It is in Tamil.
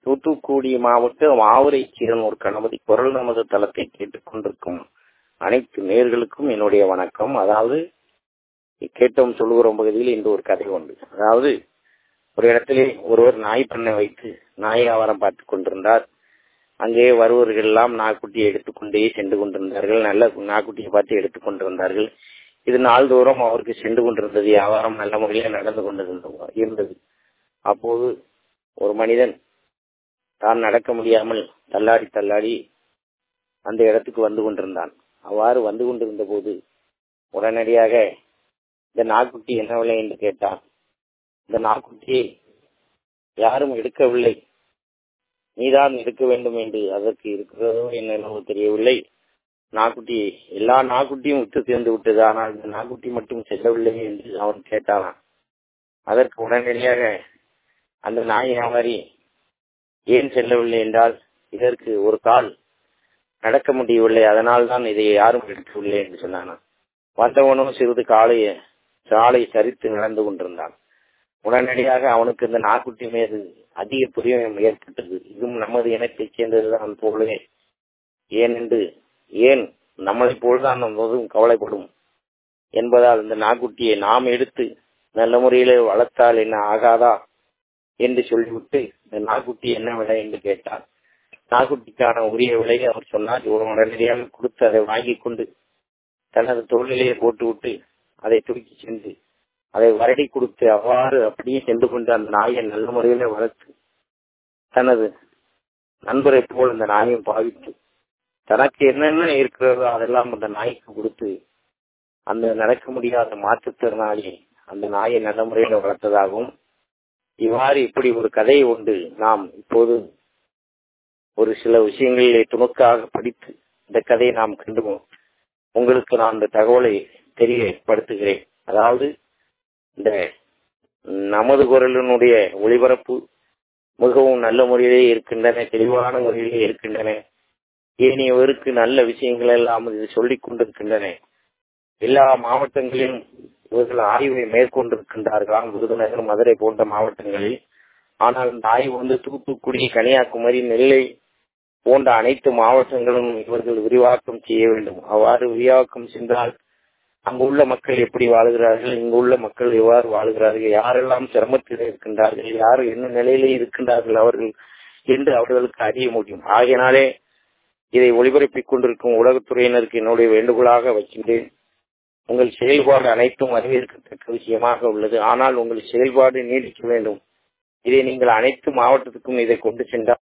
தூத்துக்குடி மாவட்டம் ஆவரைச் சீரனூர் கணபதி குரல் நமது தளத்தை கேட்டுக் கொண்டிருக்கும் அனைத்து நேர்களுக்கும் என்னுடைய வணக்கம் அதாவது கேட்டோம் சொல்லுகிறோம் பகுதியில் இந்த ஒரு கதை உண்டு அதாவது ஒரு இடத்திலே ஒருவர் நாய் பண்ணை வைத்து நாய் வியாபாரம் பார்த்துக் கொண்டிருந்தார் அங்கே வருவர்கள் எல்லாம் நாய்க்குட்டியை எடுத்துக்கொண்டே சென்று கொண்டிருந்தார்கள் நல்ல நாய்க்குட்டியை பார்த்து எடுத்துக் கொண்டிருந்தார்கள் இது நாள்தோறும் அவருக்கு சென்று கொண்டிருந்தது வியாபாரம் நல்ல முறையில் நடந்து கொண்டிருந்தது இருந்தது அப்போது ஒரு மனிதன் தான் நடக்க முடியாமல் தள்ளாடி தள்ளாடி அந்த இடத்துக்கு வந்து கொண்டிருந்தான் அவ்வாறு வந்து கொண்டிருந்த போது உடனடியாக இந்த நாய்க்குட்டி என்ன விலை என்று கேட்டான் இந்த நாய்க்குட்டியை யாரும் எடுக்கவில்லை நீதான் எடுக்க வேண்டும் என்று அதற்கு இருக்கிறதோ என்னவோ தெரியவில்லை நாக்குட்டி எல்லா நாக்குட்டியும் விட்டு சேர்ந்து விட்டது ஆனால் இந்த நாக்குட்டி மட்டும் செல்லவில்லை என்று அவன் கேட்டானான் அதற்கு உடனடியாக அந்த நாய் வியாபாரி ஏன் செல்லவில்லை என்றால் இதற்கு ஒரு கால் நடக்க முடியவில்லை அதனால் தான் இதை யாரும் எடுக்கவில்லை என்று சொன்னான் வந்தவனும் சிறிது காலை சாலை சரித்து நடந்து கொண்டிருந்தான் உடனடியாக அவனுக்கு இந்த நாக்குட்டி மீது அதிக பிரியம் ஏற்பட்டது இதுவும் நமது இனத்தைச் சேர்ந்ததுதான் போலவே ஏனென்று ஏன் நம்மளை போல்தான் நம்மதும் கவலைப்படும் என்பதால் இந்த நாக்குட்டியை நாம் எடுத்து நல்ல முறையில வளர்த்தால் என்ன ஆகாதா என்று சொல்லிவிட்டு இந்த நாக்குட்டி என்ன விலை என்று கேட்டார் நாக்குட்டிக்கான உரிய விலையை அவர் சொன்னார் உடனடியாக கொடுத்து அதை வாங்கி கொண்டு தனது தொழிலையே போட்டுவிட்டு அதை தூக்கி சென்று அதை வருடி கொடுத்து அவ்வாறு அப்படியே சென்று கொண்டு அந்த நாயை நல்ல முறையில வளர்த்து தனது நண்பரை போல் அந்த நாயும் பாவித்து தனக்கு என்னென்ன இருக்கிறதோ அதெல்லாம் அந்த நாய்க்கு கொடுத்து அந்த நடக்க முடியாத மாற்றுத்திறனாளி அந்த நாயை நல்ல முறையில வளர்த்ததாகவும் இவ்வாறு இப்படி ஒரு கதை உண்டு நாம் இப்போது ஒரு சில விஷயங்களிலே துணுக்காக படித்து இந்த கதையை நாம் கண்டுவோம் உங்களுக்கு நான் இந்த தகவலை தெரியப்படுத்துகிறேன் அதாவது இந்த நமது குரலினுடைய ஒளிபரப்பு மிகவும் நல்ல முறையிலே இருக்கின்றன தெளிவான முறையிலே இருக்கின்றன ஏனையவருக்கு நல்ல விஷயங்கள் எல்லாம் இது சொல்லிக் கொண்டிருக்கின்றன எல்லா மாவட்டங்களிலும் இவர்கள் ஆய்வை மேற்கொண்டிருக்கின்றார்களாம் விருதுநகர் மதுரை போன்ற மாவட்டங்களில் ஆனால் இந்த ஆய்வு வந்து தூத்துக்குடி கன்னியாகுமரி நெல்லை போன்ற அனைத்து மாவட்டங்களும் இவர்கள் விரிவாக்கம் செய்ய வேண்டும் அவ்வாறு விரிவாக்கம் சென்றால் அங்குள்ள மக்கள் எப்படி வாழ்கிறார்கள் இங்குள்ள மக்கள் எவ்வாறு வாழ்கிறார்கள் யாரெல்லாம் சிரமத்தில் இருக்கின்றார்கள் யார் என்ன நிலையிலே இருக்கின்றார்கள் அவர்கள் என்று அவர்களுக்கு அறிய முடியும் ஆகையினாலே இதை ஒளிபரப்பிக் கொண்டிருக்கும் உலகத்துறையினருக்கு என்னுடைய வேண்டுகோளாக வைக்கின்றேன் உங்கள் செயல்பாடு அனைத்தும் வரவேற்கத்தக்க விஷயமாக உள்ளது ஆனால் உங்கள் செயல்பாடு நீடிக்க வேண்டும் இதை நீங்கள் அனைத்து மாவட்டத்துக்கும் இதை கொண்டு சென்றால்